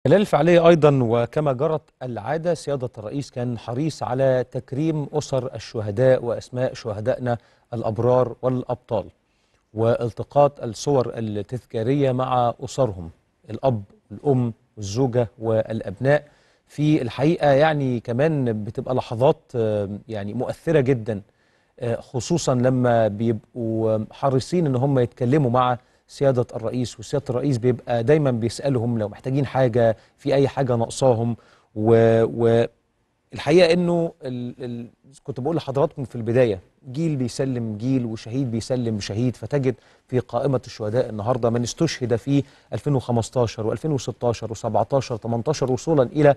خلال الفعالية أيضا وكما جرت العادة سيادة الرئيس كان حريص على تكريم أسر الشهداء وأسماء شهدائنا الأبرار والأبطال والتقاط الصور التذكارية مع أسرهم الأب والأم والزوجة والأبناء في الحقيقة يعني كمان بتبقى لحظات آه، يعني مؤثرة جدا آه، خصوصا لما بيبقوا حريصين ان هم يتكلموا مع سيادة الرئيس وسيادة الرئيس بيبقى دايما بيسألهم لو محتاجين حاجة في أي حاجة ناقصاهم و, و الحقيقة انه ال ال كنت بقول لحضراتكم في البداية جيل بيسلم جيل وشهيد بيسلم شهيد فتجد في قائمة الشهداء النهاردة من استشهد في 2015 و2016 و17 18 وصولا إلى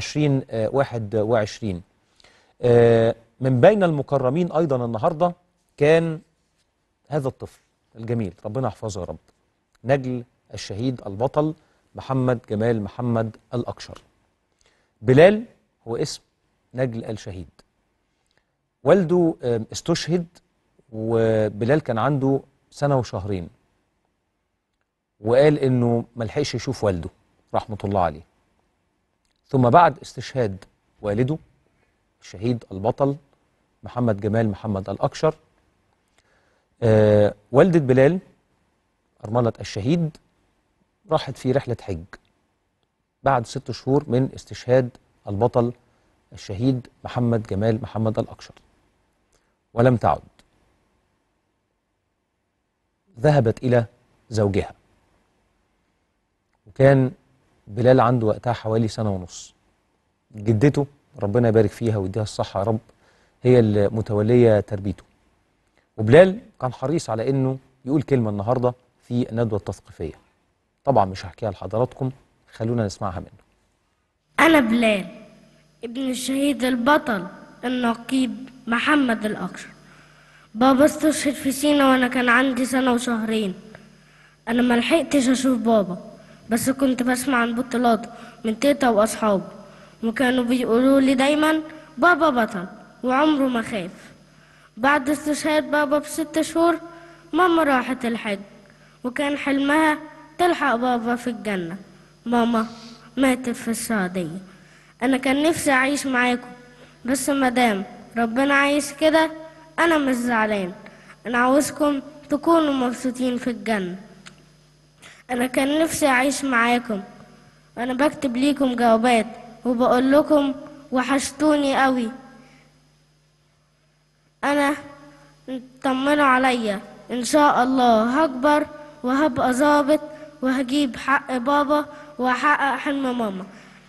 2021 آه، من بين المكرمين أيضا النهاردة كان هذا الطفل الجميل ربنا يحفظه يا رب نجل الشهيد البطل محمد جمال محمد الأكشر بلال هو اسم نجل الشهيد والده آم، استشهد وبلال كان عنده سنة وشهرين وقال انه ملحقش يشوف والده رحمة الله عليه ثم بعد استشهاد والده الشهيد البطل محمد جمال محمد الأكشر آه والدة بلال أرملة الشهيد راحت في رحلة حج بعد ست شهور من استشهاد البطل الشهيد محمد جمال محمد الأكشر ولم تعد ذهبت إلى زوجها وكان بلال عنده وقتها حوالي سنة ونص جدته ربنا يبارك فيها ويديها الصحة يا رب هي المتولية تربيته وبلال كان حريص على انه يقول كلمة النهاردة في الندوة التثقيفية طبعا مش هحكيها لحضراتكم خلونا نسمعها منه أنا بلال ابن الشهيد البطل النقيب محمد الأكشر بابا استشهد في سينا وأنا كان عندي سنة وشهرين أنا ملحقتش أشوف بابا بس كنت بسمع عن بطولاته من تيتا وأصحابه وكانوا بيقولوا لي دايما بابا بطل وعمره ما خاف بعد استشهاد بابا بست شهور ماما راحت الحج وكان حلمها تلحق بابا في الجنة ماما ماتت في السعودية أنا كان نفسي أعيش معاكم بس مدام ربنا عايز كده أنا مش زعلان أنا عاوزكم تكونوا مبسوطين في الجنة أنا كان نفسي أعيش معاكم أنا بكتب ليكم جوابات وبقول لكم وحشتوني قوي أنا طمنوا عليا إن شاء الله هكبر وهبقى ظابط وهجيب حق بابا وهحقق حلم ماما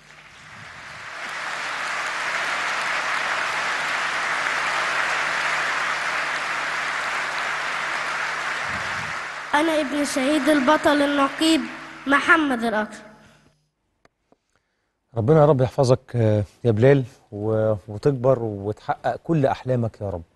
أنا ابن الشهيد البطل النقيب محمد الأكرم ربنا يا رب يحفظك آه، يا بلال و- وتكبر وتحقق كل أحلامك يا رب